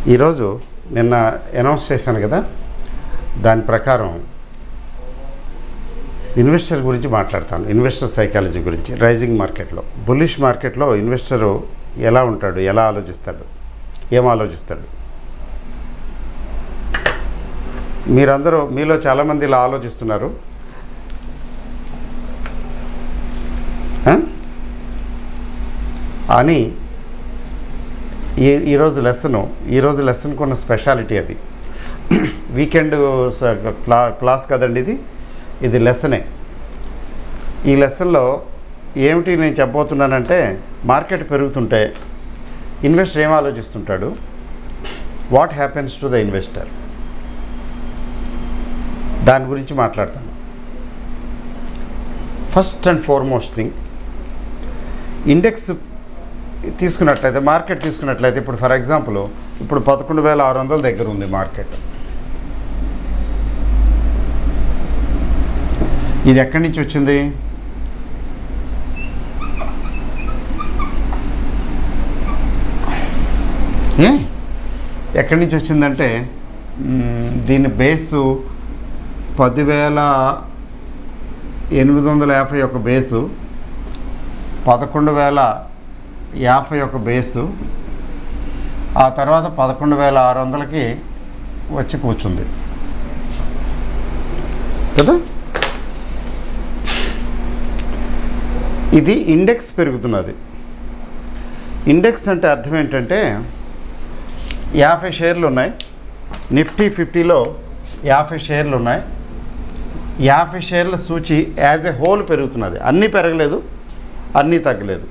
ఈరోజు నిన్న అనౌన్స్ చేశాను కదా దాని ప్రకారం ఇన్వెస్టర్ గురించి మాట్లాడతాను ఇన్వెస్టర్ సైకాలజీ గురించి రైజింగ్ మార్కెట్లో బుల్లిష్ మార్కెట్లో ఇన్వెస్టరు ఎలా ఉంటాడు ఎలా ఆలోచిస్తాడు ఏం ఆలోచిస్తాడు మీరందరూ మీలో చాలామంది ఇలా ఆలోచిస్తున్నారు ఆ? అని ఈ ఈరోజు లెసను ఈరోజు లెసన్కి ఉన్న స్పెషాలిటీ అది వీకెండ్ స- క్లా క్లాస్ కదండి ఇది ఇది లెసనే ఈ లెసన్లో ఏమిటి నేను చెప్పబోతున్నానంటే మార్కెట్ పెరుగుతుంటే ఇన్వెస్టర్ ఏం ఆలోచిస్తుంటాడు what happens to the investor దాని గురించి మాట్లాడతాను first and foremost thing index తీసుకున్నట్లయితే మార్కెట్ తీసుకున్నట్లయితే ఇప్పుడు ఫర్ ఎగ్జాంపుల్ ఇప్పుడు పదకొండు వేల ఆరు వందల దగ్గర ఉంది మార్కెట్ ఇది ఎక్కడి నుంచి వచ్చింది ఏ ఎక్కడి నుంచి వచ్చిందంటే మ్, దీని బేసు పదివేల ఎనిమిది వందల యాభై ఒక బేసు పదకొండు వేల యాభై ఒక బేసు ఆ తర్వాత పదకొండు వేల ఆరు వందలకి వచ్చి కూర్చుంది కదా ఇది ఇండెక్స్ పెరుగుతున్నది ఇండెక్స్ అంటే అర్థం ఏంటంటే యాభై షేర్లు ఉన్నాయి నిఫ్టీ ఫిఫ్టీలో యాభై షేర్లు ఉన్నాయి యాభై షేర్ల సూచి యాజ్ ఎ హోల్ పెరుగుతున్నది అన్నీ పెరగలేదు అన్నీ తగ్గలేదు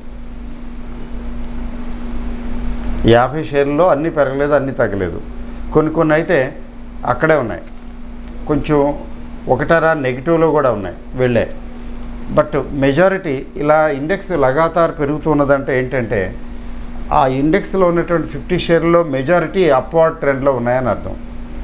యాభై షేర్లలో అన్నీ పెరగలేదు అన్నీ తగ్గలేదు కొన్ని కొన్ని అయితే అక్కడే ఉన్నాయి కొంచెం ఒకటరా నెగిటివ్లో కూడా ఉన్నాయి వెళ్ళే బట్ మెజారిటీ ఇలా ఇండెక్స్ లగాతార్ పెరుగుతున్నదంటే ఏంటంటే ఆ ఇండెక్స్లో ఉన్నటువంటి ఫిఫ్టీ షేర్లో మెజారిటీ అప్వార్డ్ ట్రెండ్లో ఉన్నాయని అర్థం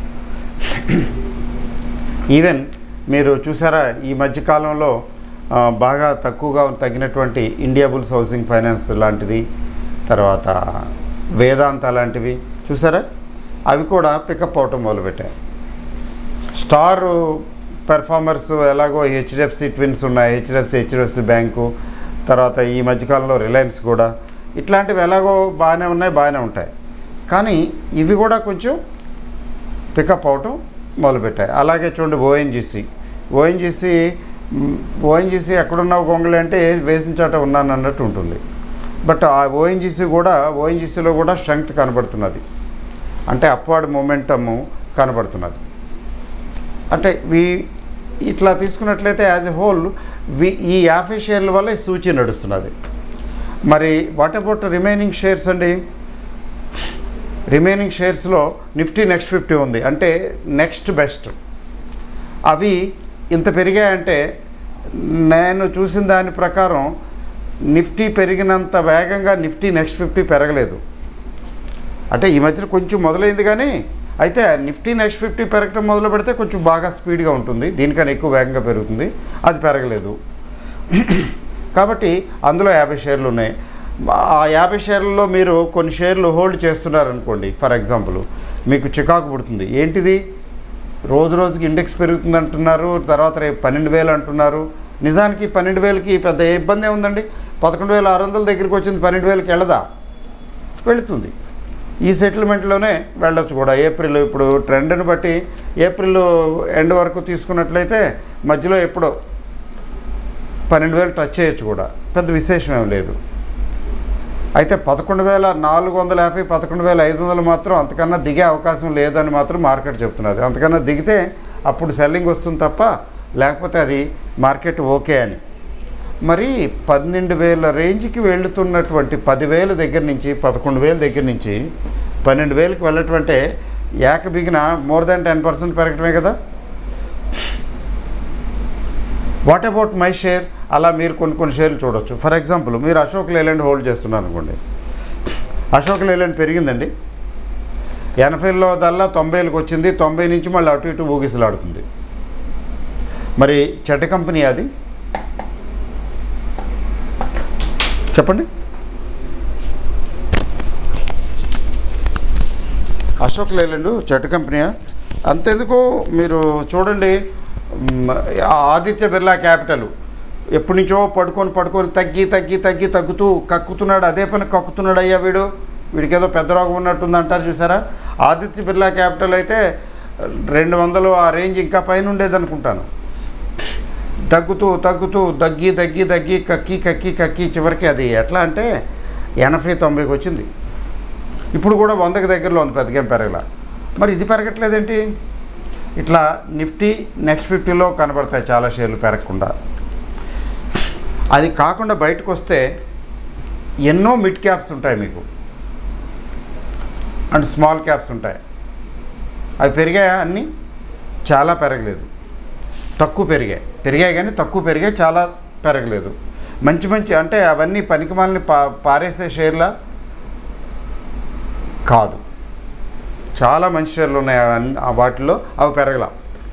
ఈవెన్ మీరు చూసారా ఈ మధ్యకాలంలో ఆ, బాగా తక్కువగా తగ్గినటువంటి ఇండియా బుల్స్ హౌసింగ్ ఫైనాన్స్ లాంటిది తర్వాత వేదాంత లాంటివి చూసారా అవి కూడా పికప్ అవటం మొదలుపెట్టాయి స్టార్ పెర్ఫార్మర్స్ ఎలాగో హెచ్డిఎఫ్సి ట్విన్స్ ఉన్నాయి హెచ్డిఎఫ్సి హెచ్డిఎఫ్సి బ్యాంకు తర్వాత ఈ మధ్యకాలంలో రిలయన్స్ కూడా ఇట్లాంటివి ఎలాగో బాగానే ఉన్నాయి బాగానే ఉంటాయి కానీ ఇవి కూడా కొంచెం పికప్ అవటం మొదలుపెట్టాయి అలాగే చూడండి ఓఎన్జీసీ ఓఎన్జీసీ ఓఎన్జీసీ ఎక్కడున్నావు గొంగళి అంటే వేసిన చోట ఉన్నాను అన్నట్టు ఉంటుంది బట్ ఆ ఓఎన్జీసీ కూడా ఓఎన్జీసీలో కూడా స్ట్రెంగ్త్ కనబడుతున్నది అంటే అప్వార్డ్ మూమెంటము కనబడుతున్నది అంటే వీ ఇట్లా తీసుకున్నట్లయితే యాజ్ ఎ హోల్ వి ఈ యాభై షేర్ల వల్ల ఈ సూచి నడుస్తున్నది మరి వాట్ అబౌట్ రిమైనింగ్ షేర్స్ అండి రిమైనింగ్ షేర్స్లో నిఫ్టీ నెక్స్ట్ ఫిఫ్టీ ఉంది అంటే నెక్స్ట్ బెస్ట్ అవి ఇంత పెరిగాయంటే నేను చూసిన దాని ప్రకారం నిఫ్టీ పెరిగినంత వేగంగా నిఫ్టీ నెక్స్ట్ ఫిఫ్టీ పెరగలేదు అంటే ఈ మధ్యన కొంచెం మొదలైంది కానీ అయితే నిఫ్టీ నెక్స్ట్ ఫిఫ్టీ పెరగటం మొదలు పెడితే కొంచెం బాగా స్పీడ్గా ఉంటుంది దీనికన్నా ఎక్కువ వేగంగా పెరుగుతుంది అది పెరగలేదు కాబట్టి అందులో యాభై షేర్లు ఉన్నాయి ఆ యాభై షేర్లలో మీరు కొన్ని షేర్లు హోల్డ్ చేస్తున్నారనుకోండి ఫర్ ఎగ్జాంపుల్ మీకు చికాకు పుడుతుంది ఏంటిది రోజు రోజుకి ఇండెక్స్ పెరుగుతుంది అంటున్నారు తర్వాత రేపు పన్నెండు వేలు అంటున్నారు నిజానికి పన్నెండు వేలకి పెద్ద ఏ ఇబ్బంది ఏముందండి పదకొండు వేల ఆరు వందల దగ్గరికి వచ్చింది పన్నెండు వేలకి వెళ్ళదా వెళుతుంది ఈ సెటిల్మెంట్లోనే వెళ్ళొచ్చు కూడా ఏప్రిల్ ఇప్పుడు ట్రెండ్ని బట్టి ఏప్రిల్ ఎండ్ వరకు తీసుకున్నట్లయితే మధ్యలో ఎప్పుడో పన్నెండు వేలు టచ్ చేయొచ్చు కూడా పెద్ద విశేషం ఏం లేదు అయితే పదకొండు వేల నాలుగు వందల యాభై పదకొండు వేల ఐదు వందలు మాత్రం అంతకన్నా దిగే అవకాశం లేదని మాత్రం మార్కెట్ చెప్తున్నది అంతకన్నా దిగితే అప్పుడు సెల్లింగ్ వస్తుంది తప్ప లేకపోతే అది మార్కెట్ ఓకే అని మరి పన్నెండు వేల రేంజ్కి వెళుతున్నటువంటి పదివేల దగ్గర నుంచి పదకొండు వేల దగ్గర నుంచి పన్నెండు వేలకు వెళ్ళటంటే ఏక బిగిన మోర్ దాన్ టెన్ పర్సెంట్ పెరగటమే కదా వాట్ అబౌట్ మై షేర్ అలా మీరు కొన్ని కొన్ని షేర్లు చూడొచ్చు ఫర్ ఎగ్జాంపుల్ మీరు అశోక్ లేలాండ్ హోల్డ్ చేస్తున్నారు అనుకోండి అశోక్ లేలాండ్ పెరిగిందండి ఎనభైలో దల్లా తొంభైలకు వచ్చింది తొంభై నుంచి మళ్ళీ అటు ఇటు ఊగిసలాడుతుంది మరి చెడ్డ కంపెనీ అది చెప్పండి అశోక్ లేలండ్ చెట్టు కంపెనీ అంతెందుకు మీరు చూడండి మ్, ఆ ఆదిత్య బిర్లా క్యాపిటల్ ఎప్పటి నుంచో పడుకొని పడుకొని తగ్గి తగ్గి తగ్గి తగ్గుతూ కక్కుతున్నాడు అదే పని కక్కుతున్నాడు అయ్యా వీడు వీడికి ఏదో పెద్ద రోగం ఉన్నట్టుంది అంటారు చూసారా ఆదిత్య బిర్లా క్యాపిటల్ అయితే రెండు వందలు ఆ రేంజ్ ఇంకా పైన ఉండేది అనుకుంటాను తగ్గుతూ తగ్గుతూ దగ్గి దగ్గి దగ్గి కక్కి కక్కి కక్కి చివరికి అది ఎట్లా అంటే ఎనభై తొంభైకి వచ్చింది ఇప్పుడు కూడా వందకి దగ్గరలో ఉంది పెద్దగేం పెరగల మరి ఇది పెరగట్లేదేంటి ఇట్లా నిఫ్టీ నెక్స్ట్ ఫిఫ్టీలో కనబడతాయి చాలా షేర్లు పెరగకుండా అది కాకుండా బయటకు వస్తే ఎన్నో మిడ్ క్యాప్స్ ఉంటాయి మీకు అండ్ స్మాల్ క్యాప్స్ ఉంటాయి అవి పెరిగాయా అన్నీ చాలా పెరగలేదు తక్కువ పెరిగాయి పెరిగాయి కానీ తక్కువ పెరిగాయి చాలా పెరగలేదు మంచి మంచి అంటే అవన్నీ పనికిమాలని పా పారేసే షేర్లా కాదు చాలా మంచి షేర్లు ఉన్నాయి అవన్నీ ఆ వాటిలో అవి పెరగల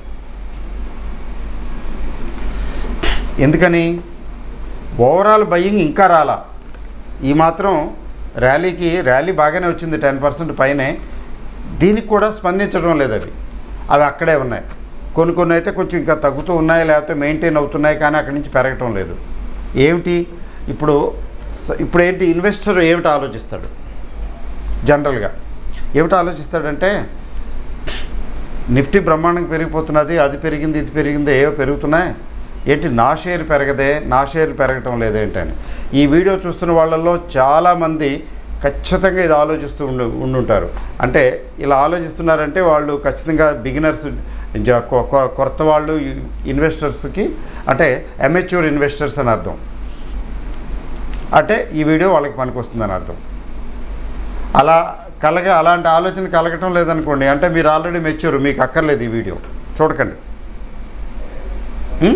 ఎందుకని ఓవరాల్ బయ్యింగ్ ఇంకా రాలా ఈ మాత్రం ర్యాలీకి ర్యాలీ బాగానే వచ్చింది టెన్ పర్సెంట్ పైనే దీనికి కూడా స్పందించడం లేదు అవి అవి అక్కడే ఉన్నాయి కొన్ని కొన్ని అయితే కొంచెం ఇంకా తగ్గుతూ ఉన్నాయి లేకపోతే మెయింటైన్ అవుతున్నాయి కానీ అక్కడి నుంచి పెరగటం లేదు ఏమిటి ఇప్పుడు స- ఇప్పుడు ఏంటి ఇన్వెస్టర్ ఏమిటి ఆలోచిస్తాడు జనరల్గా ఏమిటి ఆలోచిస్తాడంటే నిఫ్టీ బ్రహ్మాండంగా పెరిగిపోతున్నది అది పెరిగింది ఇది పెరిగింది ఏవో పెరుగుతున్నాయి ఏంటి నా షేర్ పెరగదే నా షేర్ పెరగటం లేదేంటని ఈ వీడియో చూస్తున్న వాళ్ళల్లో చాలామంది ఖచ్చితంగా ఇది ఆలోచిస్తూ ఉండు ఉండుంటారు అంటే ఇలా ఆలోచిస్తున్నారంటే వాళ్ళు ఖచ్చితంగా బిగినర్స్ జ- కొ- కొ- కొత్త వాళ్ళు ఇన్వెస్టర్స్కి అంటే అమెచ్యూర్ ఇన్వెస్టర్స్ అని అర్థం అంటే ఈ వీడియో వాళ్ళకి పనికొస్తుందని అర్థం అలా కలగ అలాంటి ఆలోచన కలగటం లేదనుకోండి అంటే మీరు ఆల్రెడీ మెచ్యూర్ మీకు అక్కర్లేదు ఈ వీడియో చూడకండి ఉం?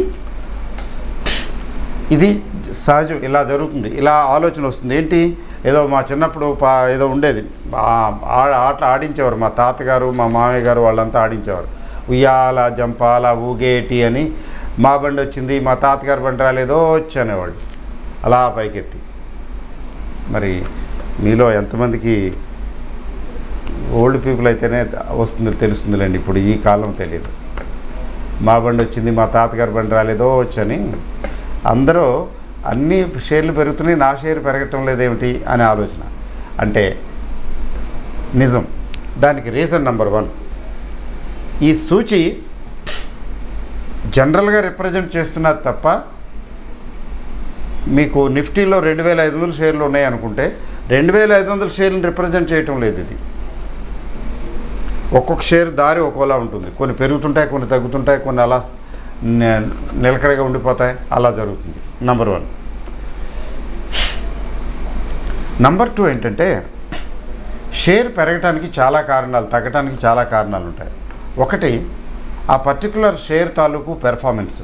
ఇది సహజం ఇలా జరుగుతుంది ఇలా ఆలోచన వస్తుంది ఏంటి ఏదో మా చిన్నప్పుడు పా ఏదో ఉండేది ఆ- ఆ- ఆట ఆడించేవారు మా తాతగారు మా మామయ్య గారు వాళ్ళంతా ఆడించేవారు ఉయ్యాల జంపాల ఊగేటి అని మా బండి వచ్చింది మా తాతగారు బండి రాలేదో వచ్చి అనేవాళ్ళు అలా పైకెత్తి మరి మీలో ఎంతమందికి ఓల్డ్ పీపుల్ అయితేనే వస్తుంది తెలుస్తుందిలేండి ఇప్పుడు ఈ కాలం తెలియదు మా బండి వచ్చింది మా తాతగారి బండి రాలేదో వచ్చని అందరూ అన్ని షేర్లు పెరుగుతున్నాయి నా షేర్ పెరగటం లేదేమిటి అనే ఆలోచన అంటే నిజం దానికి రీజన్ నెంబర్ వన్ ఈ సూచి జనరల్గా రిప్రజెంట్ చేస్తున్నది తప్ప మీకు నిఫ్టీలో రెండు వేల ఐదు వందల షేర్లు ఉన్నాయి అనుకుంటే రెండు వేల ఐదు వందల షేర్లను రిప్రజెంట్ చేయటం లేదు ఇది ఒక్కొక్క షేర్ దారి ఒక్కోలా ఉంటుంది కొన్ని పెరుగుతుంటాయి కొన్ని తగ్గుతుంటాయి కొన్ని అలా ని- నిలకడగా ఉండిపోతాయి అలా జరుగుతుంది నంబర్ వన్ నంబర్ టూ ఏంటంటే షేర్ పెరగటానికి చాలా కారణాలు తగ్గటానికి చాలా కారణాలు ఉంటాయి ఒకటి ఆ పర్టికులర్ షేర్ తాలూకు పెర్ఫార్మెన్స్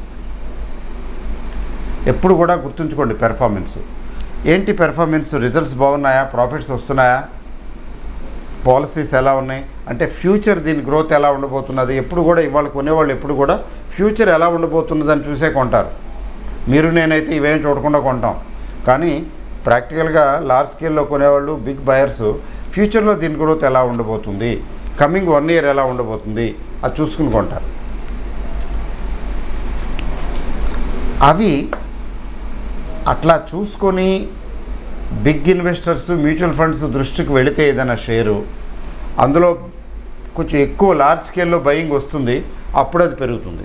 ఎప్పుడు కూడా గుర్తుంచుకోండి పెర్ఫార్మెన్స్ ఏంటి పెర్ఫార్మెన్స్ రిజల్ట్స్ బాగున్నాయా ప్రాఫిట్స్ వస్తున్నాయా పాలసీస్ ఎలా ఉన్నాయి అంటే ఫ్యూచర్ దీని గ్రోత్ ఎలా ఉండబోతున్నది ఎప్పుడు కూడా ఇవాళ కొనేవాళ్ళు ఎప్పుడు కూడా ఫ్యూచర్ ఎలా ఉండబోతున్నదని చూసే కొంటారు మీరు నేనైతే ఇవేం చూడకుండా కొంటాం కానీ ప్రాక్టికల్గా లార్జ్ స్కేల్లో కొనేవాళ్ళు బిగ్ బయర్స్ ఫ్యూచర్లో దీని గ్రోత్ ఎలా ఉండబోతుంది కమింగ్ వన్ ఇయర్ ఎలా ఉండబోతుంది అది చూసుకుని కొంటారు అవి అట్లా చూసుకొని బిగ్ ఇన్వెస్టర్స్ మ్యూచువల్ ఫండ్స్ దృష్టికి వెళితే ఏదైనా షేరు అందులో కొంచెం ఎక్కువ లార్జ్ స్కేల్లో బయింగ్ వస్తుంది అప్పుడు అది పెరుగుతుంది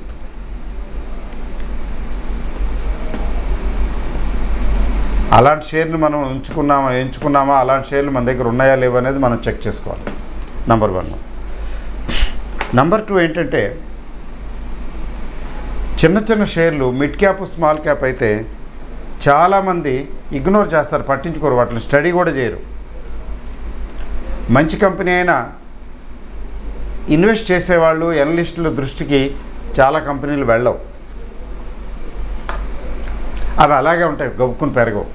అలాంటి షేర్ని మనం ఉంచుకున్నామా ఎంచుకున్నామా అలాంటి షేర్లు మన దగ్గర ఉన్నాయా లేవా అనేది మనం చెక్ చేసుకోవాలి నంబర్ వన్ నంబర్ టూ ఏంటంటే చిన్న చిన్న షేర్లు మిడ్ క్యాప్ స్మాల్ క్యాప్ అయితే చాలామంది ఇగ్నోర్ చేస్తారు పట్టించుకోరు వాటిని స్టడీ కూడా చేయరు మంచి కంపెనీ అయినా ఇన్వెస్ట్ చేసేవాళ్ళు ఎనలిస్టుల దృష్టికి చాలా కంపెనీలు వెళ్ళవు అవి అలాగే ఉంటాయి గబుక్కుని పెరగవు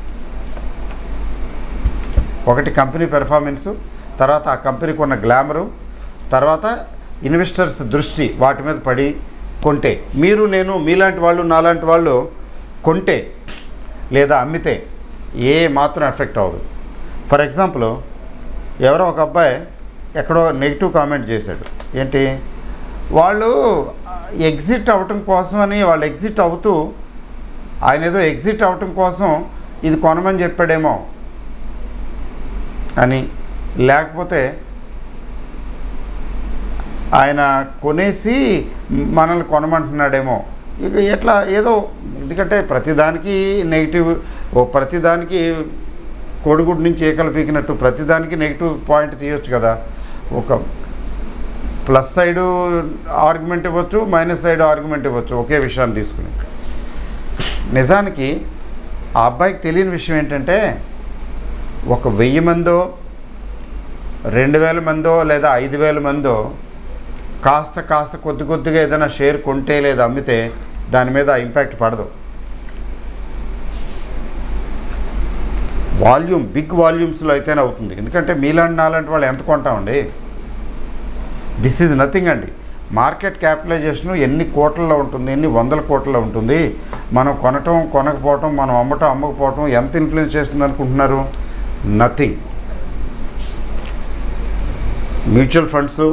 ఒకటి కంపెనీ పెర్ఫార్మెన్సు తర్వాత ఆ కంపెనీకి ఉన్న గ్లామరు తర్వాత ఇన్వెస్టర్స్ దృష్టి వాటి మీద పడి కొంటే మీరు నేను మీలాంటి వాళ్ళు నాలాంటి వాళ్ళు కొంటే లేదా అమ్మితే ఏ మాత్రం ఎఫెక్ట్ అవ్వదు ఫర్ ఎగ్జాంపుల్ ఎవరో ఒక అబ్బాయి ఎక్కడో నెగిటివ్ కామెంట్ చేశాడు ఏంటి వాళ్ళు ఎగ్జిట్ అవ్వటం కోసమని వాళ్ళు ఎగ్జిట్ అవుతూ ఆయన ఏదో ఎగ్జిట్ అవ్వటం కోసం ఇది కొనమని చెప్పాడేమో అని లేకపోతే ఆయన కొనేసి మనల్ని కొనమంటున్నాడేమో ఇక ఎట్లా ఏదో ఎందుకంటే ప్రతిదానికి నెగిటివ్ ఓ ప్రతిదానికి కోడిగుడ్డు నుంచి ఏకలు పీకినట్టు ప్రతిదానికి నెగిటివ్ పాయింట్ తీయొచ్చు కదా ఒక ప్లస్ సైడ్ ఆర్గ్యుమెంట్ ఇవ్వచ్చు మైనస్ సైడ్ ఆర్గ్యుమెంట్ ఇవ్వచ్చు ఒకే విషయాన్ని తీసుకుని నిజానికి ఆ అబ్బాయికి తెలియని విషయం ఏంటంటే ఒక వెయ్యి మందో రెండు వేల మందో లేదా ఐదు వేల మందో కాస్త కాస్త కొద్ది కొద్దిగా ఏదైనా షేర్ కొంటే లేదా అమ్మితే దాని మీద ఇంపాక్ట్ పడదు వాల్యూమ్ బిగ్ వాల్యూమ్స్లో అయితేనే అవుతుంది ఎందుకంటే మీలాంటి నాలాంటి వాళ్ళు ఎంత కొంటామండి దిస్ ఈజ్ నథింగ్ అండి మార్కెట్ క్యాపిటలైజేషన్ ఎన్ని కోట్లలో ఉంటుంది ఎన్ని వందల కోట్లలో ఉంటుంది మనం కొనటం కొనకపోవటం మనం అమ్మటం అమ్మకపోవటం ఎంత ఇన్ఫ్లుయెన్స్ చేస్తుంది అనుకుంటున్నారు నథింగ్ మ్యూచువల్ ఫండ్స్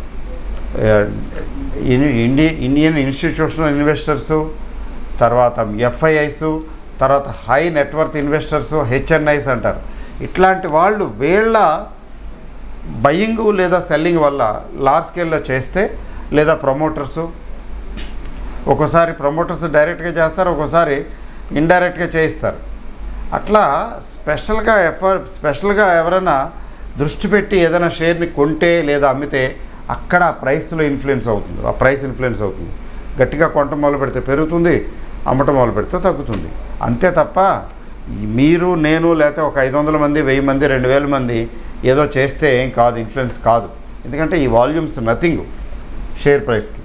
ఇండి ఇండియన్ ఇన్స్టిట్యూషనల్ ఇన్వెస్టర్సు తర్వాత ఎఫ్ఐఐస్ తర్వాత హై నెట్వర్త్ ఇన్వెస్టర్స్ హెచ్ఎన్ఐస్ అంటారు ఇట్లాంటి వాళ్ళు వీళ్ళ బయింగ్ లేదా సెల్లింగ్ వల్ల లార్జ్ స్కేల్లో చేస్తే లేదా ప్రమోటర్సు ఒక్కోసారి ప్రమోటర్స్ డైరెక్ట్గా చేస్తారు ఒక్కోసారి ఇండైరెక్ట్గా చేయిస్తారు అట్లా స్పెషల్గా ఎఫర్ స్పెషల్గా ఎవరైనా దృష్టి పెట్టి ఏదైనా షేర్ని కొంటే లేదా అమ్మితే అక్కడ ఆ ప్రైస్లో ఇన్ఫ్లుయెన్స్ అవుతుంది ఆ ప్రైస్ ఇన్ఫ్లుయెన్స్ అవుతుంది గట్టిగా కొనటం మొదలు పెడితే పెరుగుతుంది అమ్మటం మొదలు పెడితే తగ్గుతుంది అంతే తప్ప ఈ మీరు నేను లేకపోతే ఒక ఐదు వందల మంది వెయ్యి మంది రెండు వేల మంది ఏదో చేస్తే ఏం కాదు ఇన్ఫ్లుయెన్స్ కాదు ఎందుకంటే ఈ వాల్యూమ్స్ నథింగ్ షేర్ ప్రైస్కి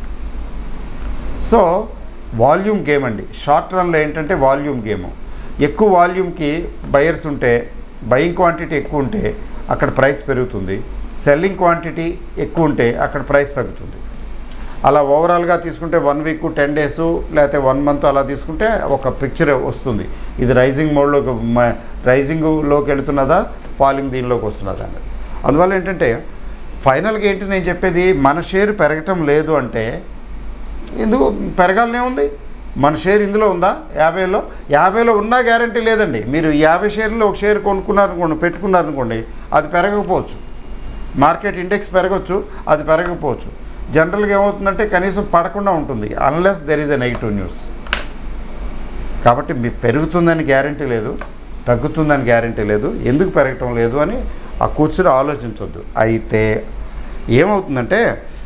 సో వాల్యూమ్ గేమ్ అండి షార్ట్ రన్లో ఏంటంటే వాల్యూమ్ గేమ్ ఎక్కువ వాల్యూమ్కి బయర్స్ ఉంటే బయింగ్ క్వాంటిటీ ఎక్కువ ఉంటే అక్కడ ప్రైస్ పెరుగుతుంది సెల్లింగ్ క్వాంటిటీ ఎక్కువ ఉంటే అక్కడ ప్రైస్ తగ్గుతుంది అలా ఓవరాల్గా తీసుకుంటే వన్ వీక్ టెన్ డేస్ లేకపోతే వన్ మంత్ అలా తీసుకుంటే ఒక పిక్చర్ వస్తుంది ఇది రైజింగ్ మోడ్లోకి రైజింగ్లోకి వెళుతున్నదా ఫాలింగ్ దీనిలోకి వస్తున్నదా అని అందువల్ల ఏంటంటే ఫైనల్గా ఏంటి నేను చెప్పేది మన షేర్ పెరగటం లేదు అంటే ఎందుకు పెరగాలనే ఉంది మన షేర్ ఇందులో ఉందా యాభైలో యాభైలో ఉన్నా గ్యారంటీ లేదండి మీరు యాభై షేర్లో ఒక షేర్ కొనుక్కున్నారనుకోండి పెట్టుకున్నారనుకోండి అది పెరగకపోవచ్చు మార్కెట్ ఇండెక్స్ పెరగవచ్చు అది పెరగకపోవచ్చు జనరల్గా ఏమవుతుందంటే కనీసం పడకుండా ఉంటుంది unless there is a negative news కాబట్టి మీ పెరుగుతుందని గ్యారంటీ లేదు తగ్గుతుందని గ్యారంటీ లేదు ఎందుకు పెరగటం లేదు అని ఆ కూర్చుని ఆలోచించవద్దు అయితే ఏమవుతుందంటే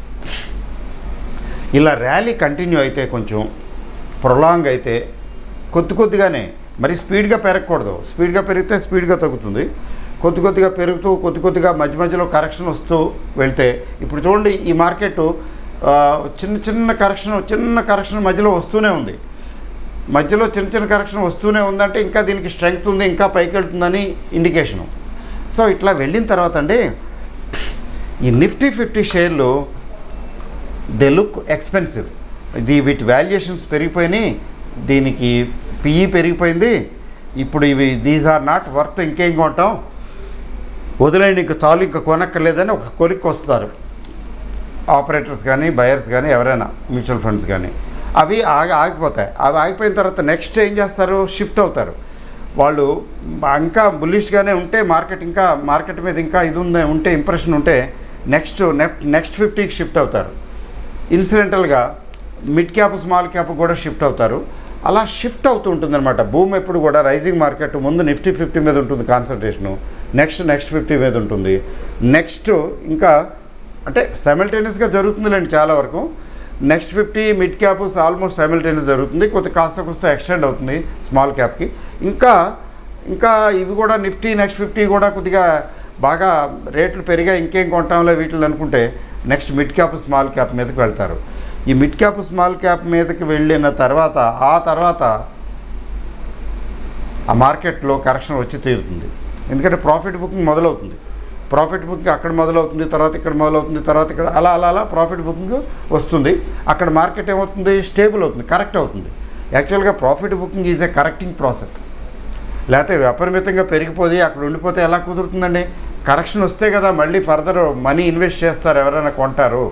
ఇలా ర్యాలీ కంటిన్యూ అయితే కొంచెం ప్రొలాంగ్ అయితే కొద్ది కొద్దిగానే మరి స్పీడ్గా పెరగకూడదు స్పీడ్గా పెరిగితే స్పీడ్గా తగ్గుతుంది కొద్ది కొద్దిగా పెరుగుతూ కొద్ది కొద్దిగా మధ్య మధ్యలో కరెక్షన్ వస్తూ వెళ్తే ఇప్పుడు చూడండి ఈ మార్కెట్ ఆ, చిన్న చిన్న కరెక్షన్ చిన్న కరెక్షన్ మధ్యలో వస్తూనే ఉంది మధ్యలో చిన్న చిన్న కరెక్షన్ వస్తూనే ఉందంటే ఇంకా దీనికి స్ట్రెంగ్త్ ఉంది ఇంకా పైకి వెళ్తుందని ఇండికేషను సో ఇట్లా వెళ్ళిన తర్వాత అండి ఈ నిఫ్టీ ఫిఫ్టీ షేర్లు దే లుక్ ఎక్స్పెన్సివ్ ఇది వీటి వాల్యుయేషన్స్ పెరిగిపోయినాయి దీనికి పిఈ పెరిగిపోయింది ఇప్పుడు ఇవి దీస్ ఆర్ నాట్ వర్త్ ఇంకేం కొంటాం వదిలేండి ఇంకా చాలు ఇంకా కొనక్కర్లేదని ఒక కొలిక్కి వస్తారు ఆపరేటర్స్ కానీ బయర్స్ కానీ ఎవరైనా మ్యూచువల్ ఫండ్స్ కానీ అవి ఆగి ఆగిపోతాయి అవి ఆగిపోయిన తర్వాత నెక్స్ట్ ఏం చేస్తారు షిఫ్ట్ అవుతారు వాళ్ళు ఇంకా బుల్లిష్గానే ఉంటే మార్కెట్ ఇంకా మార్కెట్ మీద ఇంకా ఇది ఉంది ఉంటే ఇంప్రెషన్ ఉంటే నెక్స్ట్ నెక్స్ట్ నెక్స్ట్ ఫిఫ్టీకి షిఫ్ట్ అవుతారు ఇన్సిడెంటల్గా మిడ్ క్యాప్ స్మాల్ క్యాప్ కూడా షిఫ్ట్ అవుతారు అలా షిఫ్ట్ అవుతూ ఉంటుంది అనమాట భూమి ఎప్పుడు కూడా రైజింగ్ మార్కెట్ ముందు నిఫ్టీ ఫిఫ్టీ మీద ఉంటుంది కాన్సన్ట్రేషను నెక్స్ట్ నెక్స్ట్ ఫిఫ్టీ మీద ఉంటుంది నెక్స్ట్ ఇంకా అంటే సైమల్టేనియస్గా జరుగుతుందిలేండి చాలా వరకు next fifty mid cap almost simultaneous జరుగుతుంది కొద్ది కాస్త కొస్త ఎక్స్టెండ్ అవుతుంది స్మాల్ క్యాప్కి ఇంకా ఇంకా ఇవి కూడా నిఫ్టీ నెక్స్ట్ ఫిఫ్టీ కూడా కొద్దిగా బాగా రేట్లు పెరిగా ఇంకేం కొంటాంలే వీటిని అనుకుంటే next mid cap small cap మీదకి వెళ్తారు ఈ మిడ్ క్యాప్ స్మాల్ క్యాప్ మీదకి వెళ్ళిన తర్వాత ఆ తర్వాత ఆ మార్కెట్లో కరెక్షన్ వచ్చి తీరుతుంది ఎందుకంటే ప్రాఫిట్ బుకింగ్ మొదలవుతుంది ప్రాఫిట్ బుకింగ్ అక్కడ మొదలవుతుంది తర్వాత ఇక్కడ మొదలవుతుంది తర్వాత ఇక్కడ అలా అలా అలా ప్రాఫిట్ బుకింగ్ వస్తుంది అక్కడ మార్కెట్ ఏమవుతుంది స్టేబుల్ అవుతుంది కరెక్ట్ అవుతుంది యాక్చువల్గా profit booking is a correcting process లేకపోతే విపరీతంగా పెరిగిపోయి అక్కడ ఉండిపోతే ఎలా కుదురుతుందండి కరెక్షన్ వస్తే కదా మళ్ళీ ఫర్దర్ మనీ ఇన్వెస్ట్ చేస్తారు ఎవరైనా కొంటారు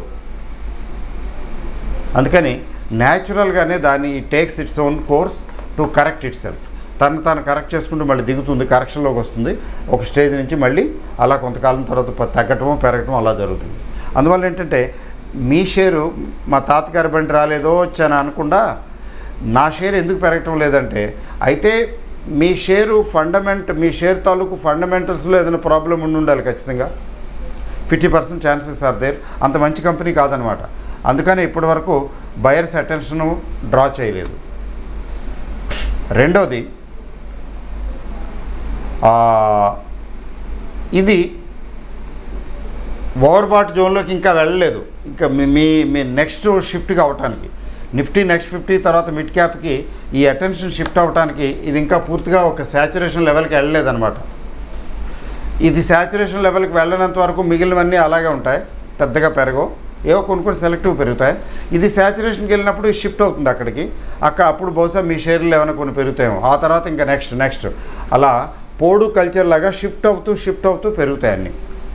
అందుకని న్యాచురల్గానే దాని takes its own course to correct itself తను తాను కరెక్ట్ చేసుకుంటూ మళ్ళీ దిగుతుంది కరెక్షన్లోకి వస్తుంది ఒక స్టేజ్ నుంచి మళ్ళీ అలా కొంతకాలం తర్వాత ప- తగ్గటమో పెరగటమో అలా జరుగుతుంది అందువల్ల ఏంటంటే మీ షేరు మా తాతగారి బండి రాలేదో వచ్చాను అనకుండా నా షేర్ ఎందుకు పెరగటం లేదంటే అయితే మీ షేరు ఫండమెంట్ మీ షేర్ తాలూకు ఫండమెంటల్స్లో ఏదైనా ప్రాబ్లం ఉండి ఉండాలి ఖచ్చితంగా fifty percent chances are there అంత మంచి కంపెనీ కాదనమాట అందుకని ఇప్పటి వరకు బయర్స్ అటెన్షన్ డ్రా చేయలేదు రెండోది ఆ, ఇది ఓవర్బాట్ జోన్లోకి ఇంకా వెళ్ళలేదు ఇంకా మీ మీ మీ నెక్స్ట్ షిఫ్ట్ అవటానికి నిఫ్టీ నెక్స్ట్ ఫిఫ్టీ తర్వాత మిడ్ క్యాప్కి ఈ అటెన్షన్ షిఫ్ట్ అవ్వటానికి ఇది ఇంకా పూర్తిగా ఒక శాచురేషన్ లెవెల్కి వెళ్ళలేదన్నమాట ఇది శాచురేషన్ లెవెల్కి వెళ్ళనంత వరకు మిగిలినవన్నీ అలాగే ఉంటాయి పెద్దగా పెరగవు ఏవో కొన్ని కొన్ని సెలెక్టివ్ పెరుగుతాయి ఇది శాచురేషన్కి వెళ్ళినప్పుడు షిఫ్ట్ అవుతుంది అక్కడికి అక్కడ అప్పుడు బహుశా మీ షేర్లు ఏమైనా కొన్ని పెరుగుతాయేమో ఆ తర్వాత ఇంకా నెక్స్ట్ నెక్స్ట్ అలా పోడు కల్చర్ లాగా షిఫ్ట్ అవుతూ షిఫ్ట్ అవుతూ పెరుగుతాయి అన్నీ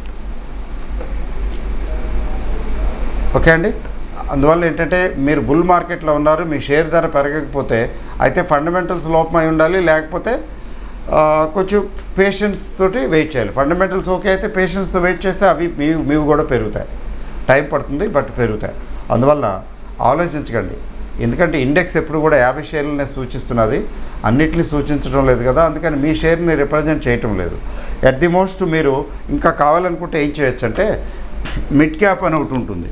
ఓకే అండి అందువల్ల ఏంటంటే మీరు బుల్ మార్కెట్లో ఉన్నారు మీ షేర్ ధర పెరగకపోతే అయితే ఫండమెంటల్స్ లోపమై ఉండాలి లేకపోతే ఆ, కొంచెం పేషెన్స్ తోటి వెయిట్ చేయాలి ఫండమెంటల్స్ ఓకే అయితే పేషెన్స్తో వెయిట్ చేస్తే అవి మీ మీవి కూడా పెరుగుతాయి టైం పడుతుంది బట్ పెరుగుతాయి అందువల్ల ఆలోచించకండి ఎందుకంటే ఇండెక్స్ ఎప్పుడు కూడా యాభై షేర్లనే సూచిస్తున్నది అన్నిటిని సూచించడం లేదు కదా అందుకని మీ షేర్ని రిప్రజెంట్ చేయటం లేదు ఎట్ ది మోస్ట్ మీరు ఇంకా కావాలనుకుంటే ఏం చేయొచ్చు అంటే మిడ్ క్యాప్ అని ఒకటి ఉంటుంది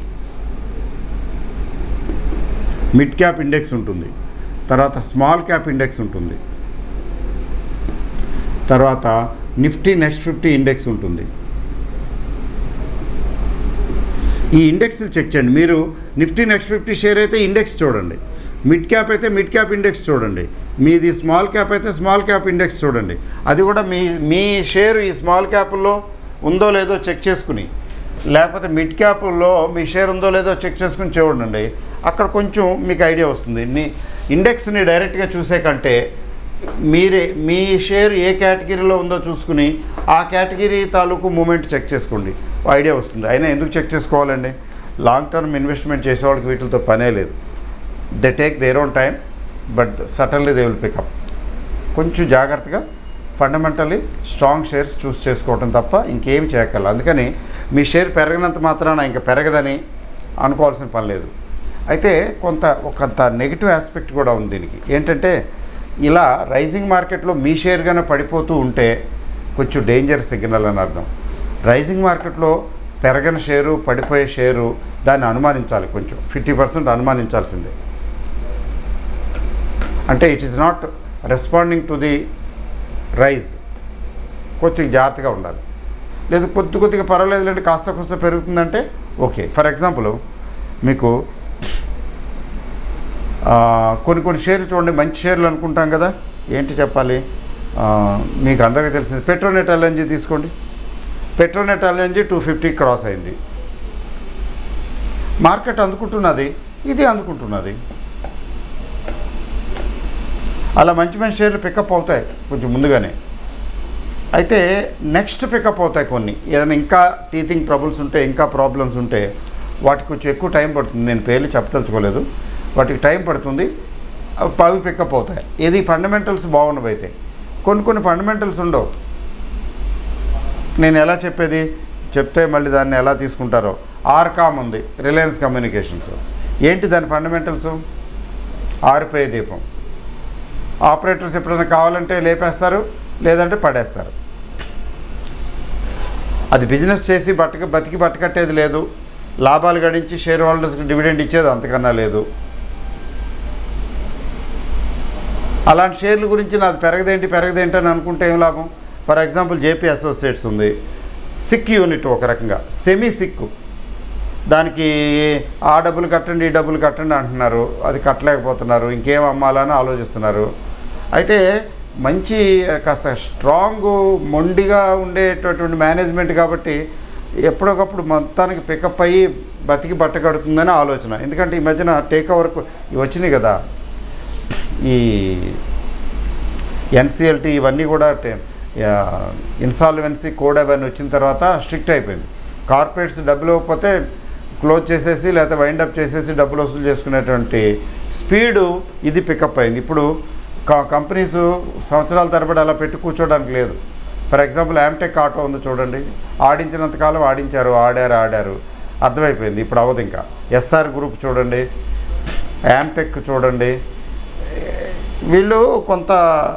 మిడ్ క్యాప్ ఇండెక్స్ ఉంటుంది తర్వాత స్మాల్ క్యాప్ ఇండెక్స్ ఉంటుంది తర్వాత నిఫ్టీ నెక్స్ట్ ఫిఫ్టీ ఇండెక్స్ ఉంటుంది ఈ ఇండెక్స్ చెక్ చేయండి మీరు నిఫ్టీ నెక్స్ట్ ఫిఫ్టీ షేర్ అయితే ఇండెక్స్ చూడండి మిడ్ క్యాప్ అయితే మిడ్ క్యాప్ ఇండెక్స్ చూడండి మీది స్మాల్ క్యాప్ అయితే స్మాల్ క్యాప్ ఇండెక్స్ చూడండి అది కూడా మీ మీ షేర్ ఈ స్మాల్ క్యాప్లో ఉందో లేదో చెక్ చేసుకుని లేకపోతే మిడ్ క్యాప్లో మీ షేర్ ఉందో లేదో చెక్ చేసుకుని చూడండి అక్కడ కొంచెం మీకు ఐడియా వస్తుంది నీ ఇండెక్స్ని డైరెక్ట్గా చూసే కంటే మీరే మీ షేర్ ఏ కేటగిరీలో ఉందో చూసుకుని ఆ కేటగిరీ తాలూకు మూమెంట్ చెక్ చేసుకోండి ఐడియా వస్తుంది అయినా ఎందుకు చెక్ చేసుకోవాలండి లాంగ్ టర్మ్ ఇన్వెస్ట్మెంట్ చేసేవాళ్ళకి వీటితో పనే లేదు they take their own time but suddenly they will pick up కొంచెం జాగ్రత్తగా ఫండమెంటల్లీ స్ట్రాంగ్ షేర్స్ చూస్ చేసుకోవటం తప్ప ఇంకేం చేయగల అందుకని మీ షేర్ పెరగనంత మాత్రాన ఇంకా పెరగదని అనుకోవాల్సిన పని లేదు అయితే కొంత కొంత నెగిటివ్ ఆస్పెక్ట్ కూడా ఉంది దీనికి ఏంటంటే ఇలా రైజింగ్ మార్కెట్లో మీ షేర్ గానే పడిపోతూ ఉంటే కొంచెం డేంజర్ సిగ్నల్ అని అర్థం రైజింగ్ మార్కెట్లో పెరగని షేరు పడిపోయే షేరు దాన్ని అనుమానించాలి కొంచెం ఫిఫ్టీ పర్సెంట్ అనుమానించాల్సిందే అంటే it is not responding to the rise కొంచెం జాగ్రత్తగా ఉండాలి లేదు కొద్ది కొద్దిగా పర్వాలేదులేండి కాస్త కాస్త పెరుగుతుందంటే ఓకే ఫర్ ఎగ్జాంపుల్ మీకు ఆ, కొన్ని కొన్ని షేర్లు చూడండి మంచి షేర్లు అనుకుంటాం కదా ఏంటి చెప్పాలి ఆ, మీకు అందరికీ తెలిసింది పెట్రోనెట్ ఎల్ఎన్జీ తీసుకోండి Petronet LNG two fifty cross అయింది మార్కెట్ అందుకుంటున్నది ఇది అందుకుంటున్నది అలా మంచి మంచి షేర్లు పికప్ అవుతాయి కొంచెం ముందుగానే అయితే నెక్స్ట్ పికప్ అవుతాయి కొన్ని ఏదైనా ఇంకా టీథింగ్ ట్రబుల్స్ ఉంటే ఇంకా ప్రాబ్లమ్స్ ఉంటే వాటికి కొంచెం ఎక్కువ టైం పడుతుంది నేను పేర్లు చెప్పదలుచుకోలేదు వాటికి టైం పడుతుంది అవి అవి పికప్ అవుతాయి ఏది ఫండమెంటల్స్ బాగున్నవి అయితే కొన్ని కొన్ని ఫండమెంటల్స్ ఉండవు నేను ఎలా చెప్పేది చెప్తే మళ్ళీ దాన్ని ఎలా తీసుకుంటారో ఆర్కామ్ ఉంది రిలయన్స్ కమ్యూనికేషన్స్ ఏంటి దాని ఫండమెంటల్స్ ఆరిపోయే దీపం ఆపరేటర్స్ ఎప్పుడైనా కావాలంటే లేపేస్తారు లేదంటే పడేస్తారు అది బిజినెస్ చేసి బట్టక బతికి బట్టకట్టేది లేదు లాభాలు గడించి షేర్ హోల్డర్స్కి డివిడెండ్ ఇచ్చేది అంతకన్నా లేదు అలాంటి షేర్ల గురించి నాది పెరగదేంటి పెరగదేంటి అని అనుకుంటే ఏం లాభం ఫర్ ఎగ్జాంపుల్ జేపీ అసోసియేట్స్ ఉంది సిక్ యూనిట్ ఒక రకంగా సెమీ సిక్ దానికి ఆ డబ్బులు కట్టండి ఈ డబ్బులు కట్టండి అంటున్నారు అది కట్టలేకపోతున్నారు ఇంకేం అమ్మాలని ఆలోచిస్తున్నారు అయితే మంచి కాస్త స్ట్రాంగ్ మొండిగా ఉండేటటువంటి మేనేజ్మెంట్ కాబట్టి ఎప్పటికప్పుడు మొత్తానికి పికప్ అయ్యి బతికి బట్ట కడుతుందని ఆలోచన ఎందుకంటే ఈ మధ్యన టేక్ ఓవర్కు ఇవి వచ్చినాయి కదా ఈ ఎన్సిఎల్టీ ఇవన్నీ కూడా టే- ఇన్సాల్వెన్సీ కోడ్ అవన్నీ వచ్చిన తర్వాత స్ట్రిక్ట్ అయిపోయింది కార్పొరేట్స్ డబ్బులు ఇవ్వకపోతే క్లోజ్ చేసేసి లేకపోతే వైండప్ చేసేసి డబ్బులు వసూలు చేసుకునేటువంటి స్పీడు ఇది పికప్ అయింది ఇప్పుడు కా- కంపెనీస్ సంవత్సరాల తరబడి అలా పెట్టి కూర్చోడానికి లేదు ఫర్ ఎగ్జాంపుల్ యామ్టెక్ ఆటో ఉంది చూడండి ఆడించినంతకాలం ఆడించారు ఆడారు ఆడారు అర్థమైపోయింది ఇప్పుడు అవ్వదు ఇంకా ఎస్ఆర్ గ్రూప్ చూడండి యామ్టెక్ చూడండి వీళ్ళు కొంత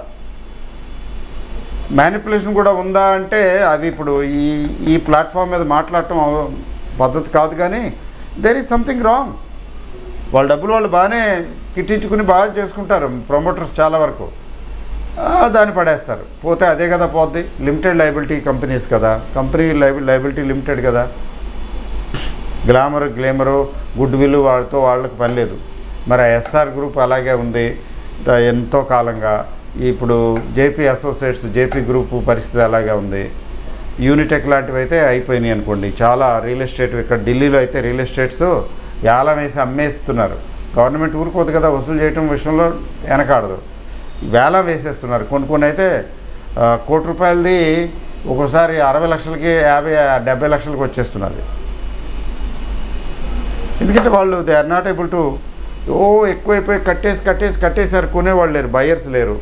మ్యానిపులేషన్ కూడా ఉందా అంటే అవి ఇప్పుడు ఈ ఈ ప్లాట్ఫామ్ మీద మాట్లాడటం అవ- పద్ధతి కాదు కానీ దెర్ ఈజ్ సంథింగ్ రాంగ్ వాళ్ళ డబ్బులు వాళ్ళు బాగానే కిట్టించుకుని బాగా చేసుకుంటారు ప్రమోటర్స్ చాలా వరకు ఆ, దాన్ని పడేస్తారు పోతే అదే కదా పోద్ది లిమిటెడ్ లైబిలిటీ కంపెనీస్ కదా కంపెనీ లైబి లైబిలిటీ లిమిటెడ్ కదా గ్లామర్ గ్లేమరు గుడ్ విల్ వాడితో వాళ్ళకి పని లేదు మరి ఆ ఎస్ఆర్ గ్రూప్ అలాగే ఉంది ద- ఎంతో కాలంగా ఇప్పుడు జేపీ అసోసియేట్స్ జేపీ గ్రూప్ పరిస్థితి అలాగే ఉంది యూనిటెక్ లాంటివి అయితే అయిపోయినాయి అనుకోండి చాలా రియల్ ఎస్టేట్ ఇక్కడ ఢిల్లీలో అయితే రియల్ ఎస్టేట్స్ యాలం వేసి అమ్మేస్తున్నారు గవర్నమెంట్ ఊరుకోదు కదా వసూలు చేయటం విషయంలో వెనకాడదు వేలం వేసేస్తున్నారు కొన్ని కొన్ని అయితే ఆ, కోటి రూపాయలది ఒక్కోసారి అరవై లక్షలకి యాభై డెబ్బై లక్షలకి వచ్చేస్తున్నది ఎందుకంటే వాళ్ళు they are not able to ఓ ఎక్కువైపోయి కట్టేసి కట్టేసి కట్టేసారు కొనేవాళ్ళు లేరు బయర్స్ లేరు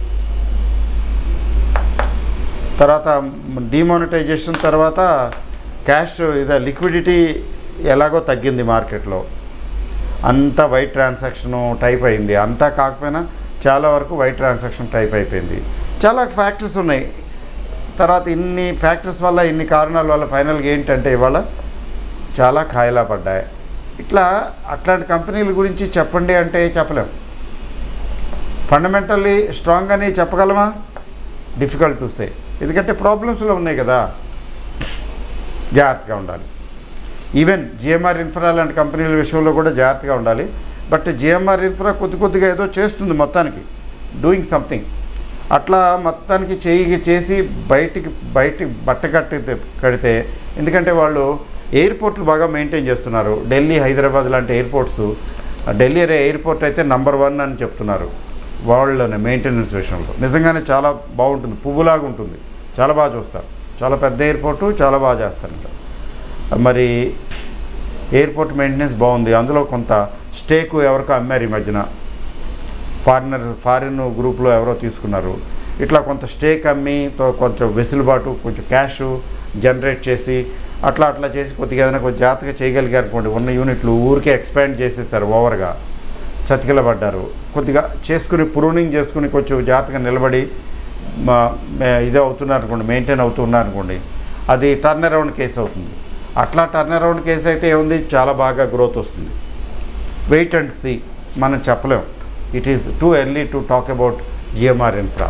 తర్వాత డిమానిటైజేషన్ తర్వాత క్యాష్ ఇదే లిక్విడిటీ ఎలాగో తగ్గింది మార్కెట్లో అంతా వైట్ ట్రాన్సాక్షన్ టైప్ అయింది అంతా కాకపోయినా చాలా వరకు వైట్ ట్రాన్సాక్షన్ టైప్ అయిపోయింది చాలా ఫ్యాక్టర్స్ ఉన్నాయి తర్వాత ఇన్ని ఫ్యాక్టర్స్ వల్ల ఇన్ని కారణాల వల్ల ఫైనల్గా ఏంటంటే ఇవాళ చాలా ఖాయిలా పడ్డాయి ఇట్లా అట్లాంటి కంపెనీల గురించి చెప్పండి అంటే చెప్పలేం ఫండమెంటల్లీ స్ట్రాంగ్ అని చెప్పగలమా డిఫికల్ట్ టు సే ఎందుకంటే ప్రాబ్లమ్స్లో ఉన్నాయి కదా జాగ్రత్తగా ఉండాలి ఈవెన్ జిఎంఆర్ ఇన్ఫ్రా లాంటి కంపెనీల విషయంలో కూడా జాగ్రత్తగా ఉండాలి బట్ జిఎంఆర్ ఇన్ఫ్రా కొద్ది కొద్దిగా ఏదో చేస్తుంది మొత్తానికి డూయింగ్ సంథింగ్ అట్లా మొత్తానికి చేయి చేసి బయటికి బయటికి బట్ట కట్టి కడితే ఎందుకంటే వాళ్ళు ఎయిర్పోర్ట్లు బాగా మెయింటైన్ చేస్తున్నారు ఢిల్లీ హైదరాబాద్ లాంటి ఎయిర్పోర్ట్స్ ఢిల్లీ ఎయిర్పోర్ట్ అయితే నంబర్ వన్ అని చెప్తున్నారు వరల్డ్లోనే మెయింటెనెన్స్ విషయంలో నిజంగానే చాలా బాగుంటుంది పువ్వులాగా ఉంటుంది చాలా బాగా చూస్తారు చాలా పెద్ద ఎయిర్పోర్టు చాలా బాగా చేస్తారంట మరి ఎయిర్పోర్ట్ మెయింటెనెన్స్ బాగుంది అందులో కొంత స్టేకు ఎవరికో అమ్మారు ఈ మధ్యన ఫారినర్ ఫారిన్ గ్రూప్లో ఎవరో తీసుకున్నారు ఇట్లా కొంత స్టేక్ అమ్మి తో కొంచెం వెసులుబాటు కొంచెం క్యాష్ జనరేట్ చేసి అట్లా అట్లా చేసి కొద్దిగా ఏదైనా కొంచెం జాగ్రత్తగా చేయగలిగారు అనుకోండి ఉన్న యూనిట్లు ఊరికే ఎక్స్పాండ్ చేసేసారు ఓవర్గా చతికిలబడ్డారు కొద్దిగా చేసుకుని ప్రూనింగ్ చేసుకుని కొంచెం జాగ్రత్తగా నిలబడి మా మే- ఇదే అవుతున్నారు అనుకోండి మెయింటైన్ అవుతున్నారు అనుకోండి అది టర్న్ అరౌండ్ కేసు అవుతుంది అట్లా టర్న్ అరౌండ్ కేసు అయితే ఏముంది చాలా బాగా గ్రోత్ వస్తుంది వెయిట్ అండ్ సీ మనం చెప్పలేం it is too early to talk about GMR Infra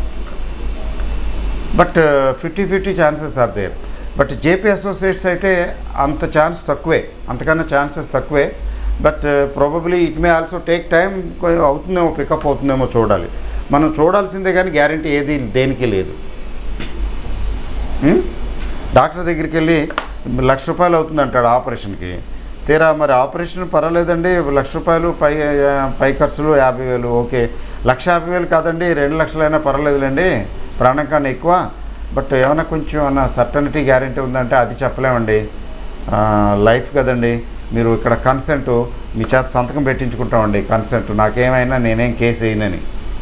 but fifty fifty chances are there but JP Associates అయితే అంత ఛాన్స్ తక్కువే అంతకన్నా ఛాన్సెస్ తక్కువే but probably it may also take time అవుతుందేమో పికప్ అవుతుందేమో చూడాలి మనం చూడాల్సిందే కానీ గ్యారంటీ ఏది దేనికి లేదు ఉం? డాక్టర్ దగ్గరికి వెళ్ళి లక్ష రూపాయలు అవుతుంది అంటాడు ఆపరేషన్కి తీరా మరి ఆపరేషన్ పర్వాలేదండి లక్ష రూపాయలు పై పై ఖర్చులు యాభై వేలు ఓకే లక్ష యాభై వేలు కాదండి రెండు లక్షలైనా పర్వాలేదులేండి ప్రాణం కన్నా ఎక్కువ బట్ ఏమైనా కొంచెం అన్న సర్టనిటీ గ్యారంటీ ఉందంటే అది చెప్పలేమండి ఆ, లైఫ్ కదండి మీరు ఇక్కడ కన్సెంట్ మీ చేత సంతకం పెట్టించుకుంటామండి కన్సెంట్ నాకేమైనా నేనేం కేసు వేయనని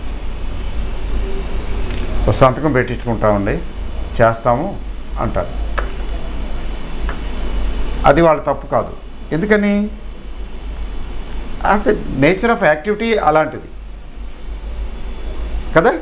ఒక సంతకం పెట్టించుకుంటామండి చేస్తాము అంటారు అది వాళ్ళ తప్పు కాదు ఎందుకని as a nature of activity అలాంటిది కదా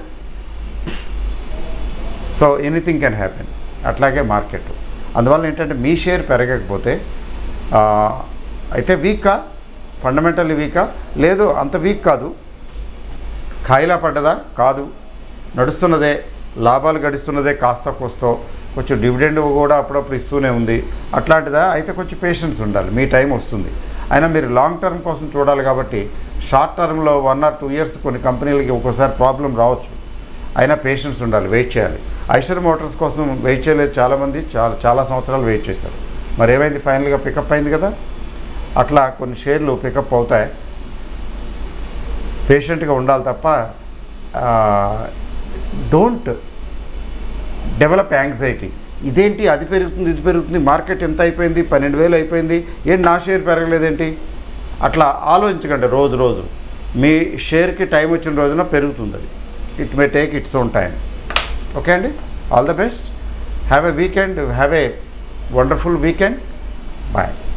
సో ఎనీథింగ్ కెన్ హ్యాపెన్ అట్లాగే మార్కెట్ అందువల్ల ఏంటంటే మీ షేర్ పెరగకపోతే ఆ, అయితే వీకా ఫండమెంటల్లీ వీకా లేదు అంత వీక్ కాదు ఖాయిలా పడ్డదా కాదు నడుస్తున్నదే లాభాలు గడిస్తున్నదే కాస్త కోస్తో కొంచెం డివిడెండ్ కూడా అప్పుడప్పుడు ఇస్తూనే ఉంది అట్లాంటిదా అయితే కొంచెం పేషెన్స్ ఉండాలి మీ టైం వస్తుంది అయినా మీరు లాంగ్ టర్మ్ కోసం చూడాలి కాబట్టి షార్ట్ టర్మ్లో వన్ ఆర్ టూ ఇయర్స్ కొన్ని కంపెనీలకి ఒక్కోసారి ప్రాబ్లం రావచ్చు అయినా పేషెన్స్ ఉండాలి వెయిట్ చేయాలి ఐషర్ మోటార్స్ కోసం వెయిట్ చేయలేదు చాలామంది చాలా చాలా సంవత్సరాలు వెయిట్ చేశారు మరి ఏమైంది ఫైనల్గా పికప్ అయింది కదా అట్లా కొన్ని షేర్లు పికప్ అవుతాయి పేషెంట్గా ఉండాలి తప్ప డోంట్ డెవలప్ యాంగ్జైటీ ఇదేంటి అది పెరుగుతుంది ఇది పెరుగుతుంది మార్కెట్ ఎంత అయిపోయింది పన్నెండు వేలు అయిపోయింది ఏంటి నా షేర్ పెరగలేదేంటి అట్లా ఆలోచించకండి రోజు రోజు మీ షేర్కి టైం వచ్చిన రోజున పెరుగుతుంది అది it may take its own time okay అండి all the best have a weekend have a wonderful weekend bye